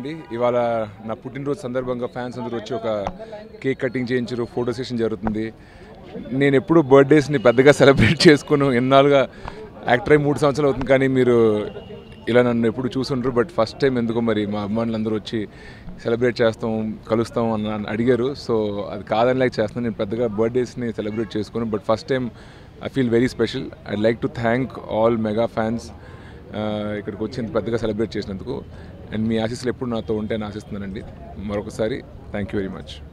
అండి ఇవాళ నా పుట్టినరోజు సందర్భంగా ఫ్యాన్స్ అందరూ వచ్చి ఒక కేక్ కటింగ్ చేయించారు ఫోటో సెషన్ జరుగుతుంది నేను ఎప్పుడు బర్త్డేస్ని పెద్దగా సెలబ్రేట్ చేసుకుని ఎన్నాళ్ళుగా యాక్టర్ అయి మూడు సంవత్సరాలు అవుతుంది కానీ మీరు ఇలా నన్ను ఎప్పుడు చూసుంటారు బట్ ఫస్ట్ టైం ఎందుకో మరి మా అభిమానులు అందరూ వచ్చి సెలబ్రేట్ చేస్తాం కలుస్తాం అని అని అడిగారు సో అది కాదని లైక్ చేస్తాను నేను పెద్దగా బర్త్డేస్ని సెలబ్రేట్ చేసుకుని but first time I feel very special I like to thank all mega fans ఇక్కడికి వచ్చి ఇంత పెద్దగా సెలబ్రేట్ చేసినందుకు అండ్ మీ ఆశీస్సులు ఎప్పుడు నాతో ఉంటే అని ఆశిస్తున్నానండి మరొకసారి థ్యాంక్ యూ వెరీ మచ్